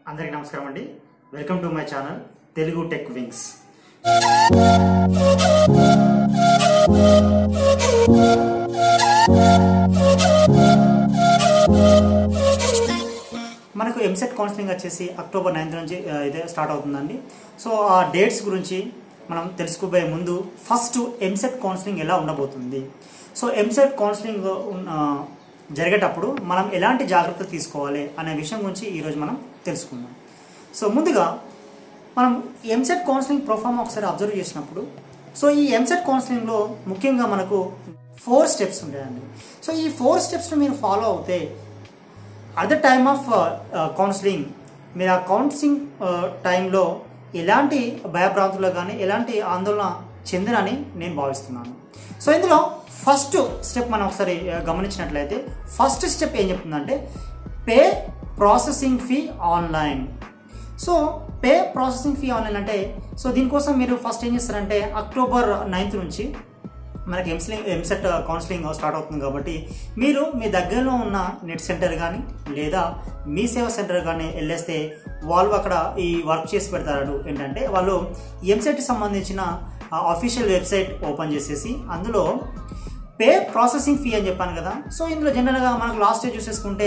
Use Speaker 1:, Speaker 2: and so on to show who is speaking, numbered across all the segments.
Speaker 1: అందరికీ నమస్కారం అండి welcome to my channel Telugu tech wings మనకు ఎంసెట్ కౌన్సిలింగ్ వచ్చేసి అక్టోబర్ నైన్త్ నుంచి ఆ, ఇదే స్టార్ట్ అవుతుందండి సో ఆ డేట్స్ గురించి మనం తెలుసుకోబోయే ముందు ఫస్ట్ ఎంసెట్ కౌన్సిలింగ్ ఎలా ఉండబోతుంది సో ఎంసెట్ కౌన్సిలింగ్ ఉన్న- జరిగేటప్పుడు మనం ఎలాంటి జాగ్రత్తలు తీసుకోవాలి అనే విషయం గురించి ఈరోజు మనం తెలుసుకుందాం సో ముందుగా మనం ఎంసెట్ కౌన్సిలింగ్ ప్రోఫామ్ ఒకసారి అబ్జర్వ్ చేసినప్పుడు సో ఈ ఎంసెట్ కౌన్సిలింగ్లో ముఖ్యంగా మనకు ఫోర్ స్టెప్స్ ఉంటాయండి సో ఈ ఫోర్ స్టెప్స్ని మీరు ఫాలో అవుతే at the time of counselling మీరు ఆ కౌన్సిలింగ్ టైంలో ఎలాంటి భయభ్రాంతులు కానీ ఎలాంటి ఆందోళన చెందనని నేను భావిస్తున్నాను సో ఇందులో ఫస్ట్ స్టెప్ మనం ఒకసారి uh, గమనించినట్లయితే ఫస్ట్ స్టెప్ ఏం చెప్తుందంటే pay processing fee online so pay processing fee online అంటే సో దీనికోసం మీరు ఫస్ట్ ఏం చేస్తారంటే అక్టోబర్ నైన్త్ నుంచి మనకి ఎంసెట్ ఎంసెట్ కౌన్సిలింగ్ స్టార్ట్ అవుతుంది కాబట్టి మీరు మీ దగ్గరలో ఉన్న నెట్ సెంటర్ కానీ లేదా మీ సేవ సెంటర్ కానీ వెళ్ళేస్తే వాళ్ళు అక్కడ ఈ వర్క్ చేసి పెడతారు ఏంటంటే వాళ్ళు ఎంసెట్కి సంబంధించిన అఫీషియల్ వెబ్సైట్ ఓపెన్ చేసేసి అందులో పే ప్రాసెసింగ్ ఫీ అని చెప్పాను కదా సో ఇందులో జనరల్గా మనకు లాస్ట్ ఇయర్ చూసేసుకుంటే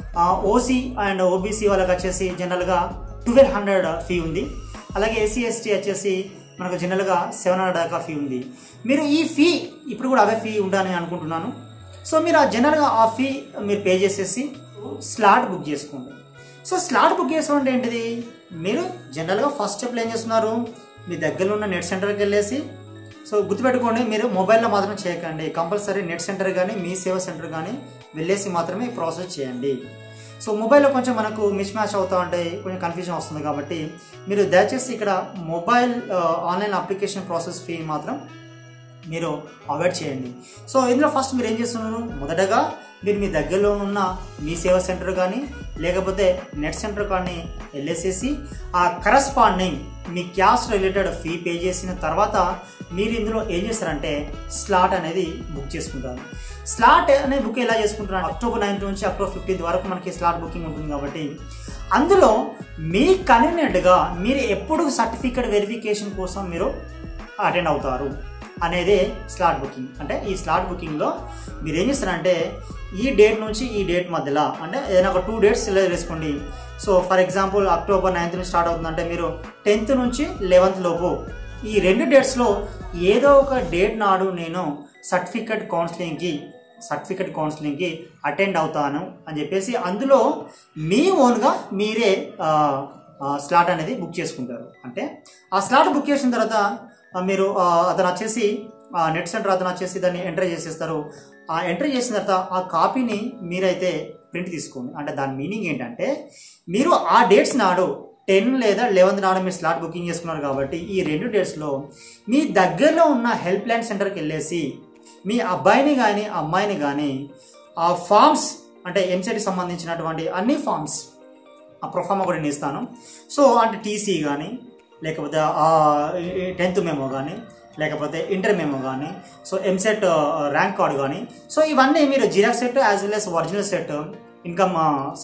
Speaker 1: ఓసీ అండ్ ఓబీసీ వాళ్ళకి వచ్చేసి జనరల్గా ట్వెల్వ్ హండ్రెడ్ ఫీ ఉంది అలాగే ఎస్సీ ఎస్టీ వచ్చేసి మనకు జనరల్గా సెవెన్ హండ్రెడ్ దాకా ఫీ ఉంది మీరు ఈ ఫీ ఇప్పుడు కూడా అవే ఫీ ఉండాలని అనుకుంటున్నాను సో మీరు ఆ జనరల్గా ఆ ఫీ మీరు పే చేసేసి స్లాట్ బుక్ చేసుకోండి సో స్లాట్ బుక్ చేసుకోవడం అంటే ఏంటిది మీరు జనరల్గా ఫస్ట్ స్టెప్లో ఏం చేస్తున్నారు మీ దగ్గరలో ఉన్న నెట్ సెంటర్కి వెళ్ళేసి సో గుర్తుపెట్టుకోండి మీరు మొబైల్లో మాత్రం చేయకండి కంపల్సరీ నెట్ సెంటర్ కానీ మీ సేవ సెంటర్ కానీ వెళ్ళేసి మాత్రమే ఈ ప్రాసెస్ చేయండి సో మొబైల్లో కొంచెం మనకు మిస్ మ్యాచ్ అవుతా ఉంటాయి కొంచెం కన్ఫ్యూజన్ వస్తుంది కాబట్టి మీరు దయచేసి ఇక్కడ mobile online application process fee మాత్రం మీరు అవాయిడ్ చేయండి సో ఇందులో ఫస్ట్ మీరు ఏం చేస్తున్నారు మొదటగా మీరు మీ దగ్గరలో ఉన్న మీ సేవ సెంటర్ కానీ లేకపోతే నెట్ సెంటర్ కానీ వెళ్ళేసేసి ఆ కరస్పాండింగ్ మీ క్యాస్ట్ రిలేటెడ్ ఫీ పే చేసిన తర్వాత మీరు ఇందులో ఏం చేస్తారంటే స్లాట్ అనేది బుక్ చేసుకుంటారు స్లాట్ అనేది బుక్ ఎలా చేసుకుంటారు అక్టోబర్ నైన్త్ నుంచి అక్టోబర్ ఫిఫ్టీన్త్ వరకు మనకి స్లాట్ బుకింగ్ ఉంటుంది కాబట్టి అందులో మీ కన్వీనియంట్గా మీరు ఎప్పుడు సర్టిఫికేట్ వెరిఫికేషన్ కోసం మీరు అటెండ్ అవుతారు అనేది స్లాట్ బుకింగ్ అంటే ఈ స్లాట్ బుకింగ్లో మీరు ఏం చేస్తారంటే ఈ డేట్ నుంచి ఈ డేట్ మధ్యలో అంటే ఏదైనా ఒక టూ డేట్స్ వేసుకోండి so for example October ninth నుంచి స్టార్ట్ అవుతుందంటే మీరు టెన్త్ నుంచి లెవెన్త్ లోపు ఈ రెండు డేట్స్లో ఏదో ఒక డేట్ నాడు నేను సర్టిఫికెట్ కౌన్సిలింగ్కి సర్టిఫికెట్ కౌన్సిలింగ్కి అటెండ్ అవుతాను అని చెప్పేసి అందులో మీ ఓన్గా మీరే ఆ, ఆ, స్లాట్ అనేది బుక్ చేసుకుంటారు అంటే ఆ స్లాట్ బుక్ చేసిన తర్వాత ఆ, మీరు ఆ, అతను వచ్చేసి ఆ, నెట్ సెంటర్ అతను వచ్చేసి దాన్ని ఎంటర్ చేసేస్తారు ఆ ఎంటర్ చేసిన తర్వాత ఆ కాపీని మీరైతే ప్రింట్ తీసుకోండి అంటే దాని మీనింగ్ ఏంటంటే మీరు ఆ డేట్స్ నాడు టెన్ లేదా లెవెన్త్ నాడు మీరు స్లాట్ బుకింగ్ చేసుకున్నారు కాబట్టి ఈ రెండు డేట్స్లో మీ దగ్గరలో ఉన్న హెల్ప్ లైన్ సెంటర్కి వెళ్ళేసి మీ అబ్బాయిని కానీ అమ్మాయిని కానీ ఆ ఫామ్స్ అంటే ఎంసెట్కి సంబంధించినటువంటి అన్ని ఫామ్స్ ఆ ప్రొఫామా కూడా నేను ఇస్తాను సో అంటే టీసీ కానీ లేకపోతే టెన్త్ మెమో కానీ లేకపోతే ఇంటర్ మెమో కానీ సో ఎంసెట్ ర్యాంక్ కార్డు కానీ సో ఇవన్నీ మీరు xerox set as well as original set income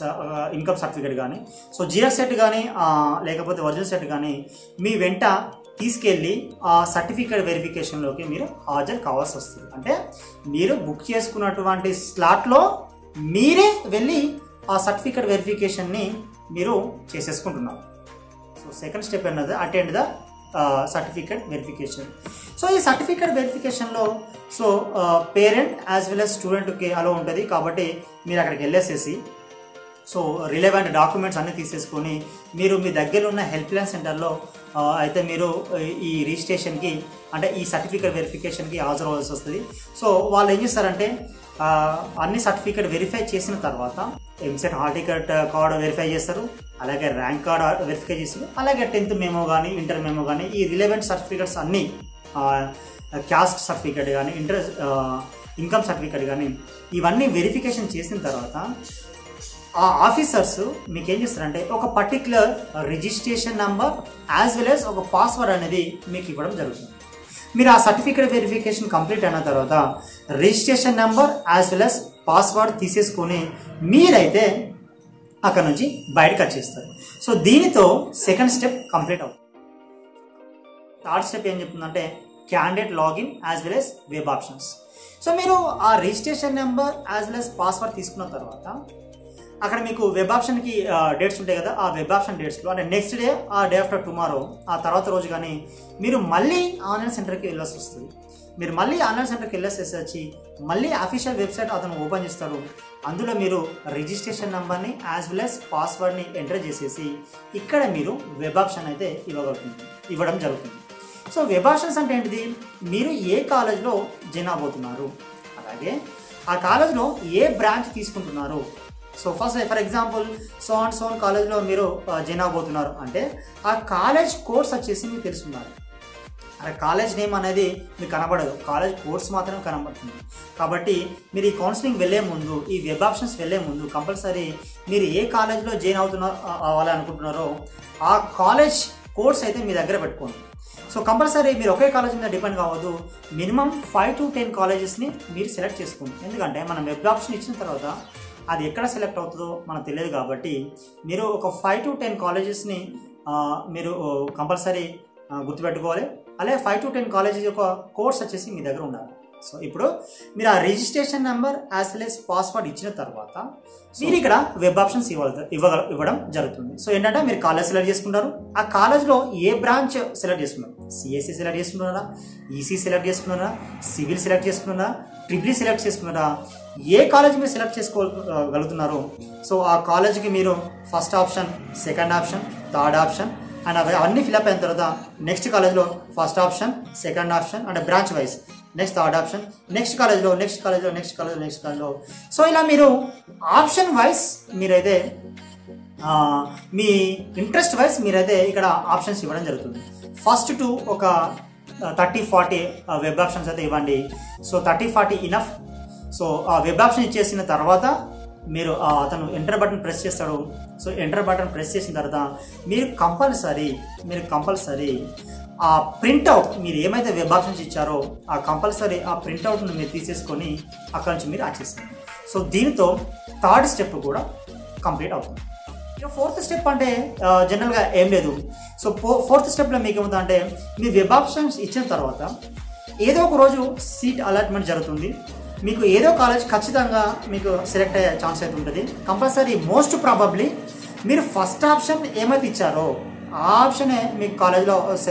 Speaker 1: income certificate కానీ సో జిరాక్స్ సెట్ కానీ లేకపోతే ఒరిజినల్ సెట్ కానీ మీ వెంట తీసుకెళ్ళి ఆ సర్టిఫికేట్ వెరిఫికేషన్లోకి మీరు హాజరు కావాల్సి వస్తుంది అంటే మీరు బుక్ చేసుకున్నటువంటి స్లాట్లో మీరే వెళ్ళి ఆ సర్టిఫికేట్ వెరిఫికేషన్ని మీరు చేసేసుకుంటున్నారు సో సెకండ్ స్టెప్ అన్నది attend the certificate verification so ఈ సర్టిఫికేట్ వెరిఫికేషన్లో so parent as well as స్టూడెంట్కి అలో ఉంటుంది కాబట్టి మీరు అక్కడికి వెళ్ళేసేసి సో రిలవెంట్ డాక్యుమెంట్స్ అన్నీ తీసేసుకొని మీరు మీ దగ్గర ఉన్న హెల్ప్ లైన్ సెంటర్లో ఆ, అయితే మీరు ఈ రిజిస్ట్రేషన్కి అంటే ఈ సర్టిఫికేట్ వెరిఫికేషన్కి హాజరు అవ్వాల్సి వస్తుంది సో వాళ్ళు ఏం చేస్తారంటే ఆ, అన్ని సర్టిఫికేట్ వెరిఫై చేసిన తర్వాత EAMCET hall ticket card verify చేస్తారు అలాగే ర్యాంక్ కార్డ్ వెరిఫై చేస్తారు అలాగే టెన్త్ మెమో కానీ ఇంటర్ మెమో కానీ ఈ రిలవెంట్ సర్టిఫికేట్స్ అన్నీ క్యాస్ట్ సర్టిఫికేట్ కానీ ఇంటర్ ఇన్కమ్ సర్టిఫికేట్ కానీ ఇవన్నీ వెరిఫికేషన్ చేసిన తర్వాత ఆ ఆఫీసర్స్ మీకు ఏం చేస్తారంటే ఒక particular registration number as well as ఒక పాస్వర్డ్ అనేది మీకు ఇవ్వడం జరుగుతుంది మీరు ఆ సర్టిఫికేట్ వెరిఫికేషన్ కంప్లీట్ అయిన తర్వాత registration number as well as password తీసేసుకొని మీరైతే అక్కడ నుంచి బయటకు వచ్చేస్తారు సో దీనితో సెకండ్ స్టెప్ కంప్లీట్ అవుతుంది థర్డ్ స్టెప్ ఏం చెప్తుందంటే candidate login as well as web options so మీరు ఆ registration number as well as password తీసుకున్న తర్వాత అక్కడ మీకు వెబ్ ఆప్షన్కి డేట్స్ ఉంటాయి కదా ఆ వెబ్ ఆప్షన్ డేట్స్లో అంటే నెక్స్ట్ డే ఆ డే ఆఫ్టర్ టుమారో ఆ తర్వాత రోజు కానీ మీరు మళ్ళీ ఆన్లైన్ సెంటర్కి వెళ్ళాల్సి వస్తుంది మీరు మళ్ళీ ఆన్లైన్ సెంటర్కి వెళ్ళేసి వచ్చి మళ్ళీ అఫీషియల్ వెబ్సైట్ అతను ఓపెన్ చేస్తాడు అందులో మీరు రిజిస్ట్రేషన్ నెంబర్ని యాజ్ వెల్ ఎస్ పాస్వర్డ్ని ఎంటర్ చేసేసి ఇక్కడ మీరు వెబ్ ఆప్షన్ అయితే ఇవ్వగలుగుతుంది ఇవ్వడం జరుగుతుంది సో వెబ్ ఆప్షన్స్ అంటే ఏంటిది మీరు ఏ కాలేజ్లో జాయిన్ అవబోతున్నారు అలాగే ఆ కాలేజ్లో ఏ బ్రాంచ్ తీసుకుంటున్నారు సో ఫస్ట్ ఫర్ ఎగ్జాంపుల్ సోన్ సోన్ కాలేజ్లో మీరు జాయిన్ అవబోతున్నారు అంటే ఆ కాలేజ్ కోర్స్ వచ్చేసి మీకు తెలుసున్నారు ఆ కాలేజ్ నేమ్ అనేది మీకు కనబడదు కాలేజ్ కోర్స్ మాత్రమే కనబడుతుంది కాబట్టి మీరు ఈ కౌన్సిలింగ్ వెళ్ళే ముందు ఈ వెబ్ ఆప్షన్స్ వెళ్ళే ముందు కంపల్సరీ మీరు ఏ కాలేజ్లో జాయిన్ అవుతున్నారు అవ్వాలి అనుకుంటున్నారో ఆ కాలేజ్ కోర్స్ అయితే మీ దగ్గర పెట్టుకోండి సో కంపల్సరీ మీరు ఒకే కాలేజ్ మీద డిపెండ్ కావద్దు మినిమం ఫైవ్ టు టెన్ కాలేజెస్ని మీరు సెలెక్ట్ చేసుకోండి ఎందుకంటే మనం వెబ్ ఆప్షన్ ఇచ్చిన తర్వాత అది ఎక్కడ సెలెక్ట్ అవుతుందో మనకు తెలియదు కాబట్టి మీరు ఒక ఫైవ్ టు టెన్ కాలేజెస్ని మీరు కంపల్సరీ గుర్తుపెట్టుకోవాలి అలాగే ఫైవ్ టు టెన్ కాలేజెస్ యొక్క కోర్స్ వచ్చేసి మీ దగ్గర ఉండాలి సో ఇప్పుడు మీరు ఆ registration number as well as password ఇచ్చిన తర్వాత మీరు ఇక్కడ వెబ్ ఆప్షన్స్ ఇవ్వాలి ఇవ్వగ ఇవ్వడం జరుగుతుంది సో ఏంటంటే మీరు కాలేజ్ సెలెక్ట్ చేసుకుంటారు ఆ కాలేజ్లో ఏ బ్రాంచ్ సెలెక్ట్ చేసుకున్నారు సిఎస్సి సెలెక్ట్ చేసుకున్నారా ఈసీ సెలెక్ట్ చేసుకున్నారా సివిల్ సెలెక్ట్ చేసుకున్నారా ట్రిపుల్ సెలెక్ట్ చేసుకున్నారా ఏ కాలేజ్ మీరు సెలెక్ట్ చేసుకోగలుగుతున్నారు సో ఆ కాలేజ్కి మీరు first option second option third option and అవి అవన్నీ ఫిల్అప్ అయిన తర్వాత నెక్స్ట్ కాలేజ్లో ఫస్ట్ ఆప్షన్ సెకండ్ ఆప్షన్ అంటే branch wise next third option next కాలేజ్లో నెక్స్ట్ కాలేజ్లో నెక్స్ట్ కాలేజ్లో నెక్స్ట్ కాలేజ్లో సో ఇలా మీరు ఆప్షన్ వైజ్ మీరైతే ఆ, మీ ఇంట్రెస్ట్ వైజ్ మీరైతే ఇక్కడ ఆప్షన్స్ ఇవ్వడం జరుగుతుంది ఫస్ట్ టు ఒక థర్టీ ఫార్టీ వెబ్ ఆప్షన్స్ అయితే ఇవ్వండి so thirty forty enough so ఆ వెబ్ ఆప్షన్ ఇచ్చేసిన తర్వాత మీరు ఆ అతను ఎంటర్ బటన్ ప్రెస్ చేస్తాడు సో ఎంటర్ బటన్ ప్రెస్ చేసిన తర్వాత మీరు కంపల్సరీ మీరు కంపల్సరీ ఆ ప్రింట్అవుట్ మీరు ఏమైతే వెబ్ ఆప్షన్స్ ఇచ్చారో ఆ కంపల్సరీ ఆ ప్రింట్అవుట్ను మీరు తీసేసుకొని అక్కడి నుంచి మీరు యాక్సెస్ చేయండి సో దీనితో థర్డ్ స్టెప్ కూడా కంప్లీట్ అవుతుంది ఇక ఫోర్త్ స్టెప్ అంటే ఆ, జనరల్గా ఏం లేదు సో ఫో- ఫోర్త్ స్టెప్లో మీకు ఏమవుతుందంటే మీ వెబ్ ఆప్షన్స్ ఇచ్చిన తర్వాత ఏదో ఒక రోజు సీట్ అలాట్మెంట్ జరుగుతుంది మీకు ఏదో కాలేజ్ ఖచ్చితంగా మీకు సెలెక్ట్ అయ్యే ఛాన్స్ అయితే ఉంటుంది కంపల్సరీ మోస్ట్ ప్రాబబ్లీ మీరు ఫస్ట్ ఆప్షన్ ఏమైతే ఇచ్చారో ఆ ఆప్షనే మీకు కాలేజ్లో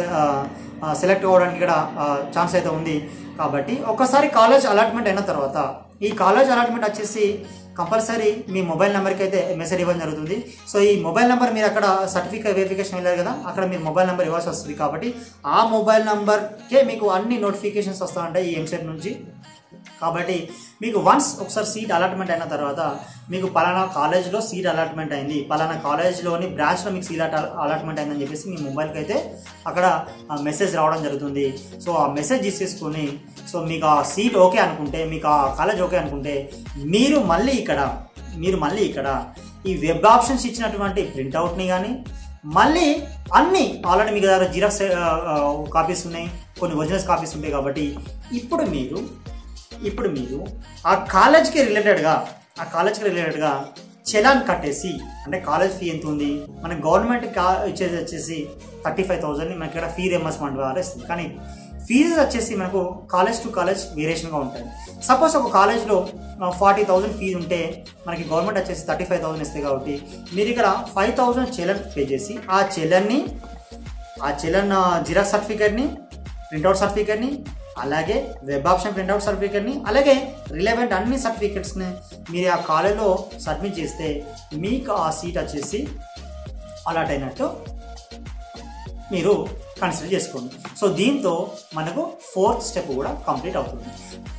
Speaker 1: సెలెక్ట్ అవ్వడానికి ఇక్కడ ఛాన్స్ అయితే ఉంది కాబట్టి ఒక్కసారి కాలేజ్ అలాట్మెంట్ అయిన తర్వాత ఈ కాలేజ్ అలాట్మెంట్ వచ్చేసి కంపల్సరీ మీ మొబైల్ నెంబర్కి అయితే మెసేజ్ ఇవ్వడం జరుగుతుంది సో ఈ మొబైల్ నెంబర్ మీరు అక్కడ సర్టిఫికేట్ వెరిఫికేషన్ వెళ్ళారు కదా అక్కడ మీరు మొబైల్ నెంబర్ ఇవ్వాల్సి వస్తుంది కాబట్టి ఆ మొబైల్ నెంబర్కే మీకు అన్ని నోటిఫికేషన్స్ వస్తూ ఉంటాయి ఈ ఎంసెట్ నుంచి కాబట్టి మీకు వన్స్ ఒకసారి సీట్ అలాట్మెంట్ అయిన తర్వాత మీకు పలానా కాలేజ్లో సీట్ అలాట్మెంట్ అయింది పలానా కాలేజ్లోని బ్రాంచ్లో మీకు సీట్ అలాట్మెంట్ అయిందని చెప్పేసి మీ మొబైల్కి అయితే అక్కడ మెసేజ్ రావడం జరుగుతుంది సో ఆ మెసేజ్ తీసేసుకొని సో మీకు ఆ సీట్ ఓకే అనుకుంటే మీకు ఆ కాలేజ్ ఓకే అనుకుంటే మీరు మళ్ళీ ఇక్కడ మీరు మళ్ళీ ఇక్కడ ఈ వెబ్ ఆప్షన్స్ ఇచ్చినటువంటి ప్రింట్అవుట్ని కానీ మళ్ళీ అన్ని ఆల్రెడీ మీకు దగ్గర జిరాక్స్ కాపీస్ ఉన్నాయి కొన్ని ఒరిజినల్స్ కాపీస్ ఉంటాయి కాబట్టి ఇప్పుడు మీరు ఇప్పుడు మీరు ఆ కాలేజ్కి రిలేటెడ్గా ఆ కాలేజ్కి రిలేటెడ్గా చలాన్ కట్టేసి అంటే కాలేజ్ ఫీ ఎంత ఉంది మన గవర్నమెంట్ కా ఇచ్చేది వచ్చేసి థర్టీ ఫైవ్ థౌసండ్ని మనకి ఇక్కడ ఫీ రియంబర్స్మెంట్ ద్వారా ఇస్తుంది కానీ ఫీజు వచ్చేసి మనకు కాలేజ్ టు కాలేజ్ వేరియేషన్గా ఉంటాయి సపోజ్ ఒక కాలేజ్లో ఫార్టీ థౌసండ్ ఫీజు ఉంటే మనకి గవర్నమెంట్ వచ్చేసి థర్టీ ఫైవ్ థౌసండ్ ఇస్తాయి కాబట్టి మీరు ఇక్కడ ఫైవ్ థౌసండ్ చెలన్ పే చేసి ఆ చెలన్ని ఆ చెలన్ జిరాక్స్ సర్టిఫికేట్ని ప్రింట్అవుట్ సర్టిఫికేట్ని అలాగే వెబ్ ఆప్షన్ ప్రింట్అవుట్ సర్టిఫికేట్ని అలాగే రిలవెంట్ అన్ని సర్టిఫికేట్స్ని మీరు ఆ కాలేజ్లో సబ్మిట్ చేస్తే మీకు ఆ సీట్ వచ్చేసి అలాట్ అయినట్టు మీరు కన్సిడర్ చేసుకోండి సో దీంతో మనకు ఫోర్త్ స్టెప్ కూడా కంప్లీట్ అవుతుంది